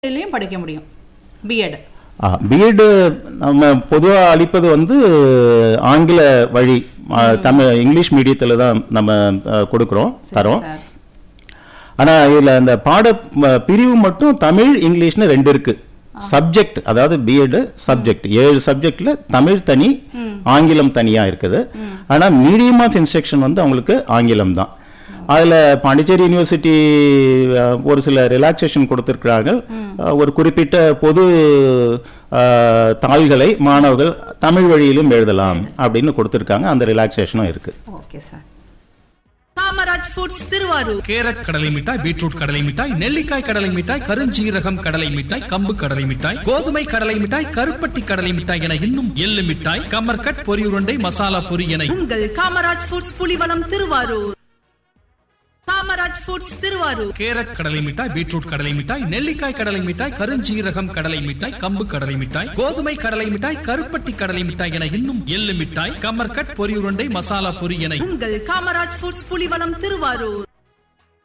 இதுலயும் படிக்க முடியும் பிஎட் பிஎட் நம்ம பொதுவாக அளிப்பது வந்து ஆங்கில வழி ஆ, தமிழ் இங்கிலீஷ் மீடியத்தில் தான் நம்ம ஆ, கொடுக்குறோம் தரோம் சார் ஆனா இதுல அந்த பாட ம, பிரிவு மட்டும் தமிழ் இங்கிலீஷ்னு ரெண்டு இருக்கு சப்ஜெக்ட் அதாவது பிஎட் சப்ஜெக்ட் ஏழு சப்ஜெக்ட்ல தமிழ் தனி ஆங்கிலம் தனியா இருக்குது ஆனா மீடியம் ஆஃப் இன்ஸ்ட்ரக்ஷன் வந்து அவங்களுக்கு ஆங்கிலம் தான் அதுல பாண்டிச்சேரி யூனிவர்சிட்டி அஹ், ஒரு சில ரிலாக்ஸேஷன் கொடுத்திருக்கிறாங்க அஹ், ஒரு குறிப்பிட்ட பொது அஹ், தாள்களை மாணவர்கள் தமிழ் வழியிலும் எழுதலாம் அப்படின்னு கொடுத்திருக்காங்க அந்த ரிலாக்ஸேஷனும் இருக்கு okay sir Kamaraj foods Thiruvarur carrot கடலை மிட்டாய் பீட்ரூட் கடலை மிட்டாய் நெல்லிக்காய் கடலை மிட்டாய் கருஞ்சீரகம் கடலை மிட்டாய் கம்பு கடலை மிட்டாய் கோதுமை கடலை மிட்டாய் கருப்பட்டி கடலை மிட்டாய் என இன்னும் எள்ளு மிட்டாய் கமர்கட் பொரி உருண்டை மசாலா பொரி என உங்கள் Kamaraj foods Pulivalam Thiruvarur Kamaraj foods Thiruvarur carrot கடலை மிட்டாய் பீட்ரூட் கடலை மிட்டாய் நெல்லிக்காய் கடலை மிட்டாய் கருஞ்சீரகம் கடலை மிட்டாய் கம்பு கடலை மிட்டாய் கோதுமை கடலை மிட்டாய் கருப்பட்டி கடலை மிட்டாய் என இன்னும் எள்ளு மிட்டாய் கமர்கட் பொரி உருண்டை மசாலா பொரி என உங்கள் காமராஜ் ஃபுட்ஸ் புலிவலம் திருவாரூர்